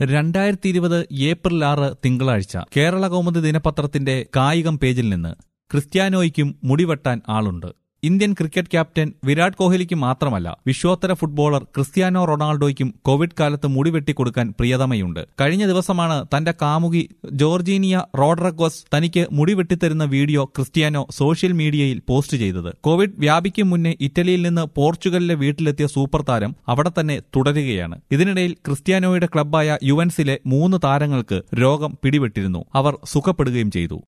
രണ്ടായിരത്തി ഇരുപത് ഏപ്രിൽ ആറ് തിങ്കളാഴ്ച കേരള കൗമുദി ദിനപത്രത്തിന്റെ കായികം പേജിൽ നിന്ന് ക്രിസ്ത്യാനോയ്ക്കും മുടിവെട്ടാൻ ആളുണ്ട് ഇന്ത്യൻ ക്രിക്കറ്റ് ക്യാപ്റ്റൻ വിരാട് കോഹ്ലിക്ക് മാത്രമല്ല വിശ്വോത്തര ഫുട്ബോളർ ക്രിസ്ത്യാനോ റൊണാൾഡോയ്ക്കും കോവിഡ് കാലത്ത് മുടിവെട്ടി കൊടുക്കാൻ പ്രിയതമയുണ്ട് കഴിഞ്ഞ ദിവസമാണ് തന്റെ കാമുകി ജോർജീനിയ റോഡ്രഗോസ് തനിക്ക് മുടിവെട്ടിത്തരുന്ന വീഡിയോ ക്രിസ്ത്യാനോ സോഷ്യൽ മീഡിയയിൽ പോസ്റ്റ് ചെയ്തത് കോവിഡ് വ്യാപിക്കും മുന്നേ ഇറ്റലിയിൽ നിന്ന് പോർച്ചുഗലിലെ വീട്ടിലെത്തിയ സൂപ്പർ താരം അവിടെ തന്നെ തുടരുകയാണ് ഇതിനിടയിൽ ക്രിസ്ത്യാനോയുടെ ക്ലബ്ബായ യുവൻസിലെ മൂന്ന് താരങ്ങൾക്ക് രോഗം പിടിപെട്ടിരുന്നു അവർ സുഖപ്പെടുകയും ചെയ്തു